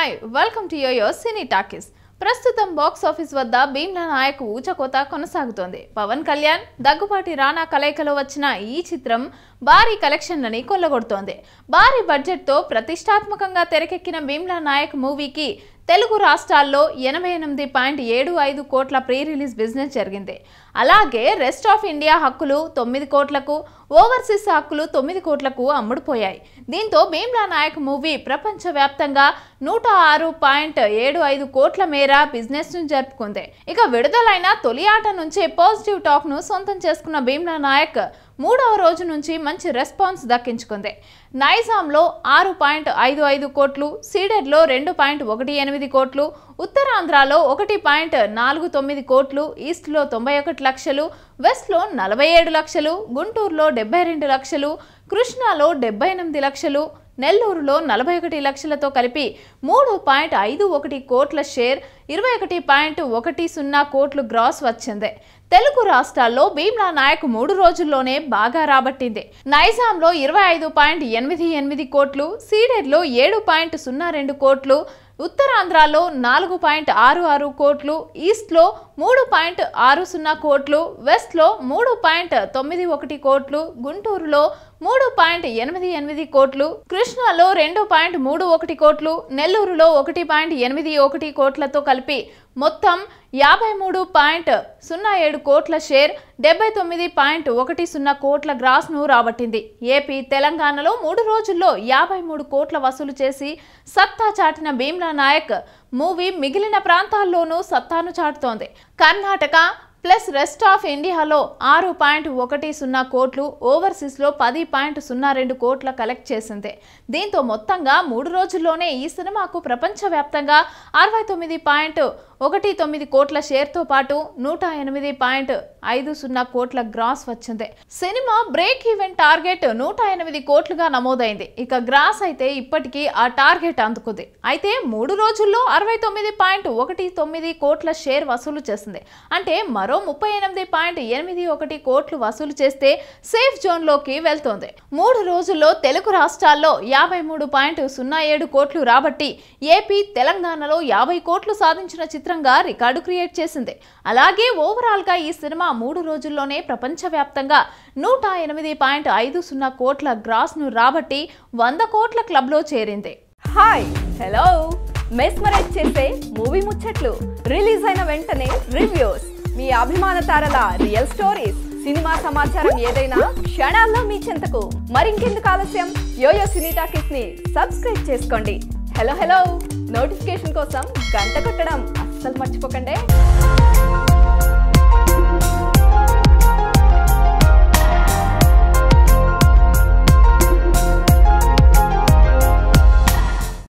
hi welcome to YoYo cine talkies ప్రస్తుతం office ఆఫీస్ వద్ద భీమ్లా నాయక్ ఊచకోత కొనసాగుతోంది పవన్ కళ్యాణ్ దగ్గుపాటి రానా కలయికలో వచ్చిన ఈ చిత్రం భారీ కలెక్షన్లని కొల్లగొడుతోంది భారీ బడ్జెట్తో ప్రతిష్టాత్మకంగా తెరకెక్కిన భీమ్లా నాయక్ మూవీకి తెలుగు రాష్ట్రాల్లో ఎనభై ఎనిమిది పాయింట్ ఏడు ఐదు కోట్ల ప్రీ రిలీజ్ బిజినెస్ జరిగింది అలాగే రెస్ట్ ఆఫ్ ఇండియా హక్కులు తొమ్మిది కోట్లకు ఓవర్సీస్ హక్కులు తొమ్మిది కోట్లకు అమ్ముడుపోయాయి దీంతో భీమ్లా నాయక్ మూవీ ప్రపంచవ్యాప్తంగా నూట ఆరు పాయింట్ ఏడు ఐదు కోట్ల మేర బిజినెస్ ను జరుపుకుంది ఇక విడుదలైన తొలి ఆట నుంచే పాజిటివ్ టాక్ ను సొంతం చేసుకున్న భీమ్లా నాయక్ మూడవ రోజు నుంచి మంచి రెస్పాన్స్ దక్కించుకుంది నైజాంలో ఆరు పాయింట్ ఐదు ఐదు కోట్లు సీడెడ్లో రెండు పాయింట్ ఒకటి ఎనిమిది కోట్లు ఉత్తరాంధ్రలో ఒకటి పాయింట్ నాలుగు తొమ్మిది కోట్లు ఈస్ట్లో తొంభై ఒకటి లక్షలు వెస్ట్లో నలభై ఏడు లక్షలు గుంటూరులో డెబ్బై రెండు లక్షలు కృష్ణాలో డెబ్బై ఎనిమిది లక్షలు నెల్లూరులో నలభై ఒకటి లక్షలతో కలిపి మూడు పాయింట్ ఐదు ఒకటి కోట్ల షేర్ ఇరవై ఒకటి పాయింట్ ఒకటి సున్నా కోట్లు గ్రాస్ వచ్చింది తెలుగు రాష్ట్రాల్లో భీమ్లా నాయక్ మూడు రోజుల్లోనే బాగా రాబట్టింది నైజాంలో ఇరవై ఐదు పాయింట్ ఎనిమిది ఎనిమిది కోట్లు సీడెడ్లో ఏడు పాయింట్ సున్నా రెండు కోట్లు ఉత్తరాంధ్రలో నాలుగు పాయింట్ ఆరు ఆరు కోట్లు ఈస్ట్లో మూడు పాయింట్ ఆరు సున్నా కోట్లు వెస్ట్లో మూడు పాయింట్ తొమ్మిది ఒకటి కోట్లు గుంటూరులో మూడు పాయింట్ ఎనిమిది ఎనిమిది కోట్లు కృష్ణాలో రెండు పాయింట్ మూడు ఒకటి కోట్లు నెల్లూరులో ఒకటి పాయింట్ ఎనిమిది ఒకటి కోట్లతో కలిపి మొత్తం యాభై మూడు పాయింట్ సున్నా ఏడు కోట్ల షేర్ డెబ్బై తొమ్మిది పాయింట్ ఒకటి సున్నా కోట్ల గ్రాస్ను రాబట్టింది ఏపీ తెలంగాణలో మూడు రోజుల్లో యాభై మూడు కోట్ల వసూలు చేసి సత్తా చాటిన భీమ్లా నాయక్ మూవీ మిగిలిన ప్రాంతాల్లోనూ సత్తాను చాటుతోంది కర్ణాటక ప్లస్ రెస్ట్ ఆఫ్ ఇండియాలో ఆరు పాయింట్ ఒకటి సున్నా కోట్లు ఓవర్సీస్లో పది పాయింట్ సున్నా రెండు కోట్ల కలెక్ట్ చేసింది దీంతో మొత్తంగా మూడు రోజుల్లోనే ఈ సినిమాకు ప్రపంచవ్యాప్తంగా అరవై తొమ్మిది పాయింట్ ఒకటి తొమ్మిది కోట్ల షేర్తో పాటు నూట ఎనిమిది పాయింట్ ఐదు సున్నా కోట్ల గ్రాస్ వచ్చింది సినిమా బ్రేక్ ఈవెన్ టార్గెట్ నూట ఎనిమిది కోట్లుగా నమోదైంది ఇక గ్రాస్ అయితే ఇప్పటికీ ఆ టార్గెట్ అందుకుంది అయితే మూడు రోజుల్లో అరవై తొమ్మిది పాయింట్ ఒకటి తొమ్మిది కోట్ల షేర్ వసూలు చేసింది అంటే మరో ముప్పై ఎనిమిది పాయింట్ ఎనిమిది ఒకటి కోట్లు వసూలు చేస్తే సేఫ్ జోన్లోకి వెళ్తోంది మూడు రోజుల్లో తెలుగు రాష్ట్రాల్లో యాభై మూడు పాయింట్ సున్నా ఏడు కోట్లు రాబట్టి ఏపీ తెలంగాణలో యాభై కోట్లు సాధించిన చిత్రంగా రికార్డు క్రియేట్ చేసింది అలాగే ఓవరాల్గా ఈ సినిమా మూడు రోజుల్లోనే ప్రపంచవ్యాప్తంగా నూట ఎనిమిది పాయింట్ ఐదు సున్నా కోట్ల గ్రాస్ను రాబట్టి వంద కోట్ల క్లబ్లో చేరింది హాయ్ హలో మెస్మరైజ్ చేసే మూవీ ముచ్చట్లు రిలీజ్ అయిన వెంటనే రివ్యూస్ మీ అభిమాన తారల రియల్ స్టోరీస్ సినిమా సమాచారం ఏదైనా క్షణాల్లో మీ చెంతకు మరింకెందుకు ఆలస్యం యోయో సినీ టాకీస్ ని సబ్స్క్రైబ్ చేసుకోండి హలో హలో నోటిఫికేషన్ కోసం గంట కొట్టడం అస్సలు మర్చిపోకండి